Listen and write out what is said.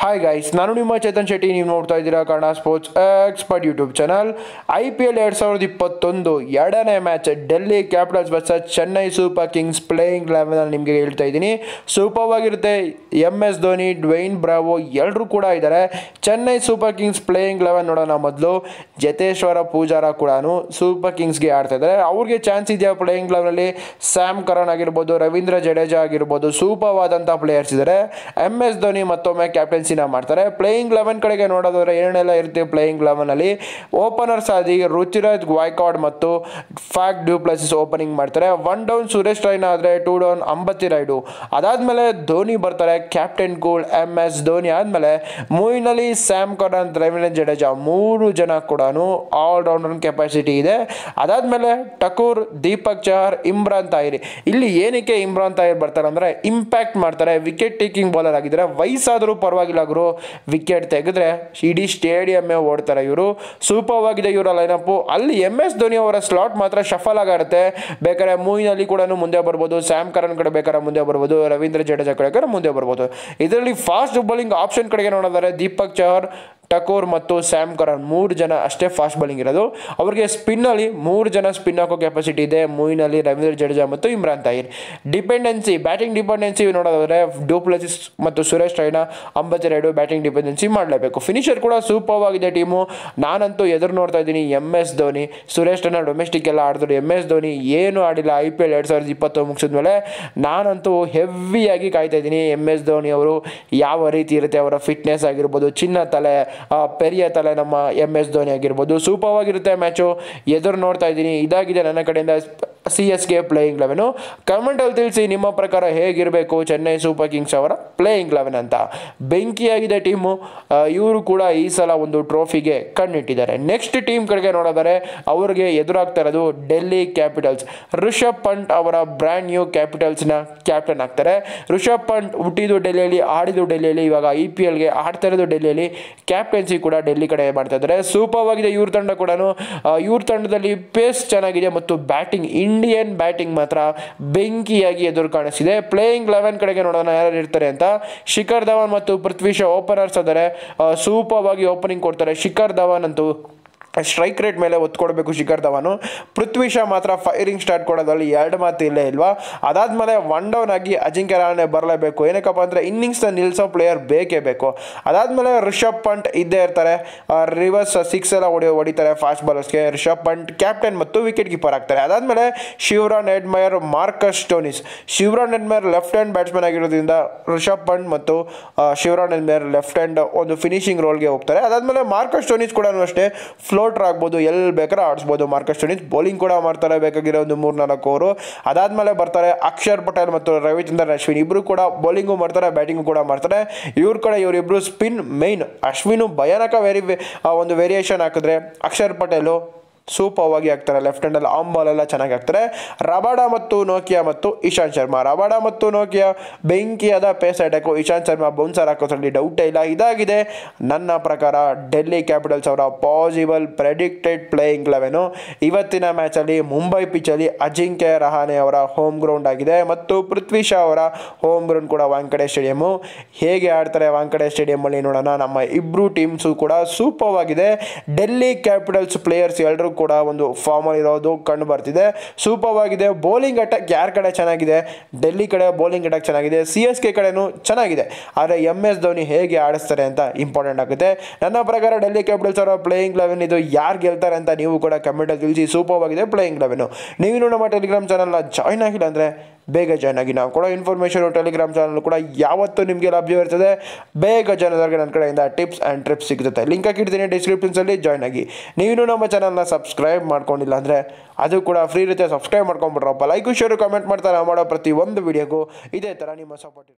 hi guys ನಾನು ನಿಮ್ಮ ಚೇತನ್ ಶೆಟ್ಟಿ ನೀವು ನೋಡ್ತಾ ಇದ್ದೀರಾ Kannada sports expert YouTube channel I P L ಎರಡು ಸಾವಿರದ ಇಪ್ಪತ್ತೊಂದು ಎರಡನೇ match Delhi Capitals versus Chennai Super Kings playing ಲೆವೆನಲ್ಲಿ ನಿಮಗೆ ಹೇಳ್ತಾ ಇದ್ದೀನಿ ಸೂಪರ್ ಆಗಿರುತ್ತೆ M S Dhoni Dwayne Bravo ಎಲ್ಲರೂ ಕೂಡ ಇದ್ದಾರೆ Chennai Super Kings playing eleven ನೋಡೋಣ ಮೊದಲು ಜತೇಶ್ವರ ಪೂಜಾರ ಕೂಡ ಸೂಪರ್ ಕಿಂಗ್ಸ್ಗೆ ಆಡ್ತಾ ಇದ್ದಾರೆ ಅವ್ರಿಗೆ ಚಾನ್ಸ್ ಇದೆಯಾ ಪ್ಲೇಯಿಂಗ್ ಲೆವೆನಲ್ಲಿ ಸ್ಯಾಮ್ ಕರಣ್ ಆಗಿರ್ಬೋದು ರವೀಂದ್ರ ಜಡೇಜಾ ಆಗಿರ್ಬೋದು ಸೂಪರ್ವಾದಂಥ ಪ್ಲೇಯರ್ಸ್ ಇದ್ದಾರೆ ಎಮ್ ಎಸ್ ಧೋನಿ ಮತ್ತೊಮ್ಮೆ ಕ್ಯಾಪ್ಟನ್ಸಿನ ಮಾಡ್ತಾರೆ ಪ್ಲೇಯಿಂಗ್ ಲೆವೆನ್ ಕಡೆಗೆ ನೋಡೋದಾದ್ರೆ ಏನೆಲ್ಲ ಇರುತ್ತೆ ಪ್ಲೇಯಿಂಗ್ ಲೆವೆನಲ್ಲಿ ಓಪನರ್ಸ್ ಆಗಿ ರುಚಿರಾಜ್ ಗಾಯ್ಕಾಡ್ ಮತ್ತು ಫ್ಯಾಕ್ ಡ್ಯೂಪ್ಲಸಿಸ್ ಓಪನಿಂಗ್ ಮಾಡ್ತಾರೆ ಒನ್ ಡೌನ್ ಸುರೇಶ್ ರೈನಾ ಆದರೆ ಟೂ ಡೌನ್ ಅಂಬತ್ತಿ ರೈಡು ಅದಾದಮೇಲೆ ಧೋನಿ ಬರ್ತಾರೆ captain cool M S Dhoni ಆದಮೇಲೆ Moeen Ali Sam Curran Ravindra Jadeja ಮೂರು ಜನ ಕೂಡ ಆಲ್ ರೌಂಡರ್ ಕೆಪಾಸಿಟಿ ಇದೆ ಅದಾದಮೇಲೆ ಟಕೂರ್ ದೀಪಕ್ ಚಹರ್ ಇಮ್ರಾನ್ ತಾಹಿರ್ ಇಲ್ಲಿ ಏನಕ್ಕೆ ಇಮ್ರಾನ್ ತಾಹಿರ್ ಬರ್ತಾರೆ ಅಂದರೆ ಇಂಪ್ಯಾಕ್ಟ್ ಮಾಡ್ತಾರೆ ವಿಕೆಟ್ ಟೇಕಿಂಗ್ ಬೌಲರ್ ಆಗಿದ್ದಾರೆ ವಯಸ್ಸಾದರೂ ಪರವಾಗಿಲ್ಲ ಗುರು ವಿಕೆಟ್ ತೆಗೆದ್ರೆ ಇಡೀ ಸ್ಟೇಡಿಯಮ್ಮೇ ಓಡ್ತಾರೆ ಇವರು ಸೂಪರ್ ಆಗಿದೆ ಇವರ ಲೈನಪ್ಪು ಅಲ್ಲಿ ಎಮ್ ಎಸ್ ಧೋನಿ ಅವರ ಸ್ಲಾಟ್ ಮಾತ್ರ ಶಫಲ್ ಆಗಿರುತ್ತೆ ಬೇಕಾದ್ರೆ ಮೂವಿನ್ ಅಲಿ ಕೂಡ ಮುಂದೆ ಬರ್ಬೋದು ಸ್ಯಾಮ್ ಕರಣ್ ಕಡೆ ಬೇಕಾದ್ರೆ ಮುಂದೆ ಬರ್ಬೋದು ರವೀಂದ್ರ ಜಡೇಜಾ ಕಡೆ ಮುಂದೆ ಬರ್ಬೋದು ಇದರಲ್ಲಿ ಫಾಸ್ಟ್ ಬೌಲಿಂಗ್ ಆಪ್ಷನ್ ಕಡೆಗೆ ನೋಡೋದಾದ್ರೆ ದೀಪಕ್ ಚಹರ್ ಟಕೋರ್ ಮತ್ತು ಸ್ಯಾಮ್ ಕರಣ್ ಮೂರು ಜನ ಅಷ್ಟೇ ಫಾಸ್ಟ್ ಬೌಲಿಂಗ್ ಇರೋದು ಅವರಿಗೆ ಸ್ಪಿನ್ನಲ್ಲಿ ಮೂರು ಜನ ಸ್ಪಿನ್ ಹಾಕೋ ಕೆಪಾಸಿಟಿ ಇದೆ ಮೂವಿನಲ್ಲಿ ರವೀಂದ್ರ ಜಡೇಜಾ ಮತ್ತು Imran Tahir dependency batting dependency ನೋಡೋದಾದ್ರೆ ಡೂಪ್ಲಸಿಸ್ ಮತ್ತು ಸುರೇಶ್ ರೈನಾ ಅಂಬತ್ತಿ ರೈಡು ಬ್ಯಾಟಿಂಗ್ ಡಿಪೆಂಡೆನ್ಸಿ ಮಾಡಲೇಬೇಕು ಫಿನಿಷರ್ ಕೂಡ ಸೂಪರ್ ಆಗಿದೆ ಟೀಮು ನಾನಂತೂ ಎದುರು ನೋಡ್ತಾ ಇದ್ದೀನಿ M S Dhoni Suresh Raina domestic ಎಲ್ಲ ಆಡಿದ್ರು ಎಮ್ ಎಸ್ ಧೋನಿ ಏನು ಆಡಿಲ್ಲ ಐ ಪಿ ಎಲ್ ಎರಡು ಸಾವಿರದ ಇಪ್ಪತ್ತು ಮುಗಿಸಿದ ಮೇಲೆ ನಾನಂತೂ ಹೆವಿಯಾಗಿ ಕಾಯ್ತಾ ಇದ್ದೀನಿ ಎಮ್ ಎಸ್ ಧೋನಿ ಅವರು ಯಾವ ರೀತಿ ಇರುತ್ತೆ ಅವರ ಫಿಟ್ನೆಸ್ ಆಗಿರ್ಬೋದು ಚಿನ್ನ ತಲೆ ಆ, ಪೆರಿಯ ತಲೆ ನಮ್ಮ ಎಮ್ ಎಸ್ ಧೋನಿ ಆಗಿರ್ಬೋದು ಸೂಪರ್ ಆಗಿರುತ್ತೆ ಮ್ಯಾಚು ಎದುರು ನೋಡ್ತಾ ಇದ್ದೀನಿ ಇದಾಗಿದೆ ನನ್ನ ಕಡೆಯಿಂದ C S K playing eleven ಕಮೆಂಟಲ್ಲಿ ತಿಳಿಸಿ ನಿಮ್ಮ ಪ್ರಕಾರ ಹೇಗಿರಬೇಕು ಚೆನ್ನೈ ಸೂಪರ್ ಕಿಂಗ್ಸ್ ಅವರ ಪ್ಲೇಯಿಂಗ್ ಲೆವೆನ್ ಅಂತ ಬೆಂಕಿಯಾಗಿದೆ ಟೀಮು ಇವರು ಕೂಡ ಈ ಸಲ ಒಂದು ಟ್ರೋಫಿಗೆ ಕಣ್ಣಿಟ್ಟಿದ್ದಾರೆ ನೆಕ್ಸ್ಟ್ ಟೀಮ್ ಕಡೆಗೆ ನೋಡಿದರೆ ಅವರಿಗೆ ಎದುರಾಗ್ತಾ ಇರೋದು ಡೆಲ್ಲಿ ಕ್ಯಾಪಿಟಲ್ಸ್ ರಿಷಬ್ ಪಂಟ್ ಅವರ ಬ್ರ್ಯಾಂಡ್ ನ್ಯೂ ಕ್ಯಾಪಿಟಲ್ಸ್ನ ಕ್ಯಾಪ್ಟನ್ ಆಗ್ತಾರೆ ರಿಷಬ್ ಪಂಟ್ ಹುಟ್ಟಿದ್ದು ಡೆಲ್ಲಿಯಲ್ಲಿ ಆಡಿದ್ದು ಡೆಲ್ಲಿಯಲ್ಲಿ ಇವಾಗ ಐ ಪಿ ಎಲ್ಗೆ ಆಡ್ತಾ ಇರೋದು ಡೆಲ್ಲಿಯಲ್ಲಿ ಕ್ಯಾಪ್ಟನ್ಸಿ ಕೂಡ ಡೆಲ್ಲಿ ಕಡೆ ಮಾಡ್ತಾ ಇದ್ದಾರೆ ಸೂಪರ್ ಆಗಿದೆ ಇವ್ರ ತಂಡ ಕೂಡ ಇವ್ರ ತಂಡದಲ್ಲಿ ಪೇಸ್ ಚೆನ್ನಾಗಿದೆ ಮತ್ತು ಬ್ಯಾಟಿಂಗ್ ಇಂಡಿಯನ್ ಬ್ಯಾಟಿಂಗ್ ಮಾತ್ರ ಬೆಂಕಿಯಾಗಿ ಎದುರು ಕಾಣಿಸ್ತಿದೆ ಪ್ಲೇಯಿಂಗ್ ಲೆವೆನ್ ಕಡೆಗೆ ನೋಡೋಣ ಯಾರು ಇರ್ತಾರೆ ಅಂತ ಶಿಖರ್ ಧವನ್ ಮತ್ತು ಪೃಥ್ವಿ ಶಾ ಓಪನರ್ಸ್ ಆದರೆ ಸೂಪರ್ ಆಗಿ ಓಪನಿಂಗ್ ಕೊಡ್ತಾರೆ ಶಿಖರ್ ಧವನ್ ಅಂತೂ ಸ್ಟ್ರೈಕ್ ರೇಟ್ ಮೇಲೆ ಒತ್ತು ಕೊಡಬೇಕು ಶಿಖರ್ ಧವನು ಪೃಥ್ವಿ ಶಾ ಮಾತ್ರ ಫೈರಿಂಗ್ ಸ್ಟಾರ್ಟ್ ಕೊಡೋದ್ರಲ್ಲಿ ಎರಡು ಮಾತು ಇಲ್ಲೇ ಇಲ್ವಾ ಅದಾದಮೇಲೆ ಒನ್ ಡೌನ್ ಆಗಿ ಅಜಿಂಕ್ಯ ರಹಾನೆ ಬರಲೇಬೇಕು ಏನಕ್ಕಪ್ಪ ಅಂದರೆ ಇನ್ನಿಂಗ್ಸ್ನ ನಿಲ್ಲಿಸೋ ಪ್ಲೇಯರ್ ಬೇಕೇ ಬೇಕು ಅದಾದಮೇಲೆ ರಿಷಬ್ ಪಂಟ್ ಇದ್ದೇ ಇರ್ತಾರೆ ರಿವರ್ಸ್ ಸಿಕ್ಸ್ ಎಲ್ಲ ಹೊಡಿ ಹೊಡಿತಾರೆ ಫಾಸ್ಟ್ ಬಾಲರ್ಸ್ಗೆ ರಿಷಬ್ ಪಂಟ್ ಕ್ಯಾಪ್ಟನ್ ಮತ್ತು ವಿಕೆಟ್ ಕೀಪರ್ ಆಗ್ತಾರೆ ಅದಾದಮೇಲೆ Shimron Hetmyer Marcus Stoinis Shimron Hetmyer left hand batsman ಆಗಿರೋದ್ರಿಂದ ರಿಷಬ್ ಪಂಟ್ ಮತ್ತು ಆ, ಶಿವರಾನ್ ಎಡ್ಮಯರ್ ಲೆಫ್ಟ್ ಹ್ಯಾಂಡ್ ಒಂದು ಫಿನಿಶಿಂಗ್ ರೋಲ್ಗೆ ಹೋಗ್ತಾರೆ ಅದಾದಮೇಲೆ ಮಾರ್ಕಸ್ ಟೋನಿಸ್ ಕೂಡ ಅಷ್ಟೇ ಫ್ಲೋಟರ್ ಆಗ್ಬೋದು ಎಲ್ಲಿ ಬೇಕಾದ್ರೆ ಆಡಿಸ್ಬೋದು ಮಾರ್ಕಸ್ ಟೋನಿಸ್ ಬೌಲಿಂಗ್ ಕೂಡ ಮಾಡ್ತಾರೆ ಬೇಕಾಗಿರೋ ಒಂದು ಮೂರು ನಾಲ್ಕು ಓವರು ಅದಾದಮೇಲೆ ಬರ್ತಾರೆ ಅಕ್ಷರ್ ಪಟೇಲ್ ಮತ್ತು ರವಿಚಂದ್ರನ್ ಅಶ್ವಿನ್ ಇಬ್ಬರು ಕೂಡ ಬೌಲಿಂಗು ಮಾಡ್ತಾರೆ ಬ್ಯಾಟಿಂಗು ಕೂಡ ಮಾಡ್ತಾರೆ ಇವ್ರ ಕಡೆ ಇವರಿಬ್ಬರು ಸ್ಪಿನ್ ಮೈನ್ ಅಶ್ವಿನು ಭಯಾನಕ ವೇರಿ ಒಂದು ವೇರಿಯೇಷನ್ ಹಾಕಿದ್ರೆ ಅಕ್ಷರ್ ಪಟೇಲು ಸೂಪರ್ ಆಗಿ ಆಗ್ತಾರೆ ಲೆಫ್ಟ್ ಹ್ಯಾಂಡಲ್ಲಿ ಆಮ್ ಬಾಲ್ ಎಲ್ಲ ಚೆನ್ನಾಗಿ ಆಗ್ತಾರೆ ರಬಾಡ ಮತ್ತು ನೋಕಿಯಾ ಮತ್ತು ಇಶಾಂತ್ ಶರ್ಮಾ ರಬಾಡ ಮತ್ತು ನೋಕಿಯಾ ಬೆಂಕಿಯಾದ pace attack Ishant Sharma bouncer ಹಾಕೋದ್ರಲ್ಲಿ ಡೌಟೇ ಇಲ್ಲ ಇದಾಗಿದೆ ನನ್ನ ಪ್ರಕಾರ ಡೆಲ್ಲಿ ಕ್ಯಾಪಿಟಲ್ಸ್ ಅವರ ಪಾಸಿಬಲ್ ಪ್ರೆಡಿಕ್ಟೆಡ್ ಪ್ಲೇಯಿಂಗ್ ಲೆವೆನು ಇವತ್ತಿನ ಮ್ಯಾಚಲ್ಲಿ ಮುಂಬೈ ಪಿಚ್ಚಲ್ಲಿ ಅಜಿಂಕ್ಯ ರಹಾನೆ ಅವರ ಹೋಮ್ ಗ್ರೌಂಡ್ ಆಗಿದೆ ಮತ್ತು ಪೃಥ್ವಿ ಶಾ ಅವರ ಹೋಮ್ ಗ್ರೌಂಡ್ ಕೂಡ ವಾಂಕಡೆ ಸ್ಟೇಡಿಯಮ್ಮು ಹೇಗೆ ಆಡ್ತಾರೆ ವಾಂಕಡೆ ಸ್ಟೇಡಿಯಮ್ಮಲ್ಲಿ ನೋಡೋಣ ನಮ್ಮ ಇಬ್ಬರು ಟೀಮ್ಸು ಕೂಡ ಸೂಪರ್ ಆಗಿದೆ ಡೆಲ್ಲಿ ಕ್ಯಾಪಿಟಲ್ಸ್ ಪ್ಲೇಯರ್ಸ್ ಎಲ್ಲರೂ ಕೂಡ ಒಂದು ಫಾರ್ಮಲ್ಲಿ ಇರೋದು ಕಂಡು ಬರ್ತಿದೆ ಸೂಪರ್ ಆಗಿದೆ ಬೌಲಿಂಗ್ ಅಟ್ಯಾಕ್ ಯಾರ ಕಡೆ ಚೆನ್ನಾಗಿದೆ ಡೆಲ್ಲಿ ಕಡೆ ಬೌಲಿಂಗ್ ಅಟ್ಯಾಕ್ ಚೆನ್ನಾಗಿದೆ ಸಿ ಎಸ್ ಕೆ ಕಡೆನೂ ಚೆನ್ನಾಗಿದೆ ಆದರೆ ಎಮ್ ಎಸ್ ಧೋನಿ ಹೇಗೆ ಆಡಿಸ್ತಾರೆ ಅಂತ ಇಂಪಾರ್ಟೆಂಟ್ ಆಗುತ್ತೆ ನನ್ನ ಪ್ರಕಾರ ಡೆಲ್ಲಿ ಕ್ಯಾಪಿಟಲ್ಸ್ ಅವರ ಪ್ಲೇಯಿಂಗ್ ಲೆವೆನ್ ಇದು ಯಾರು ಗೆಲ್ತಾರೆ ಅಂತ ನೀವು ಕೂಡ ಕಮೆಂಟಲ್ಲಿ ತಿಳಿಸಿ ಸೂಪರ್ ಆಗಿದೆ ಪ್ಲೇಯಿಂಗ್ ಲೆವೆನು ನೀವಿನ್ನೂ ನಮ್ಮ ಟೆಲಿಗ್ರಾಮ್ ಚಾನಲ್ನ ಜಾಯ್ನ್ ಆಗಿಲ್ಲ ಅಂದರೆ ಬೇಗ ಜಾಯ್ನ್ ಆಗಿ ನಾವು ಕೊಡೋ ಇನ್ಫಾರ್ಮೇಷನ್ ಟೆಲಿಗ್ರಾಮ್ ಚಾನಲ್ ಕೂಡ ಯಾವತ್ತೂ ನಿಮಗೆ ಲಭ್ಯವಿರ್ತದೆ ಬೇಗ ಜನರಿಗೆ ನನ್ನ ಕಡೆಯಿಂದ ಟಿಪ್ಸ್ ಆ್ಯಂಡ್ ಟ್ರಿಪ್ಸ್ ಸಿಗುತ್ತೆ ಲಿಂಕ್ ಹಾಕಿರ್ತೀನಿ ಡಿಸ್ಕ್ರಿಪ್ಷನ್ಸಲ್ಲಿ ಜಾಯ್ನ್ ಆಗಿ ನೀವಿನ್ನೂ ನಮ್ಮ ಚಾನಲ್ನ ಸಬ್ಸ್ಕ್ರೈಬ್ ಮಾಡ್ಕೊಂಡಿಲ್ಲ ಅಂದರೆ ಅದು ಕೂಡ ಫ್ರೀ ಇರುತ್ತೆ ಸಬ್ಸ್ಕ್ರೈಬ್ ಮಾಡ್ಕೊಂಬಿಡ್ರಪ್ಪ ಲೈಕು ಶೇರು ಕಮೆಂಟ್ ಮಾಡ್ತಾರೆ ನಾವು ಮಾಡೋ ಪ್ರತಿ ಒಂದು ವಿಡಿಯೋಗೂ ಇದೇ ಥರ ನಿಮ್ಮ ಸಪೋರ್ಟ್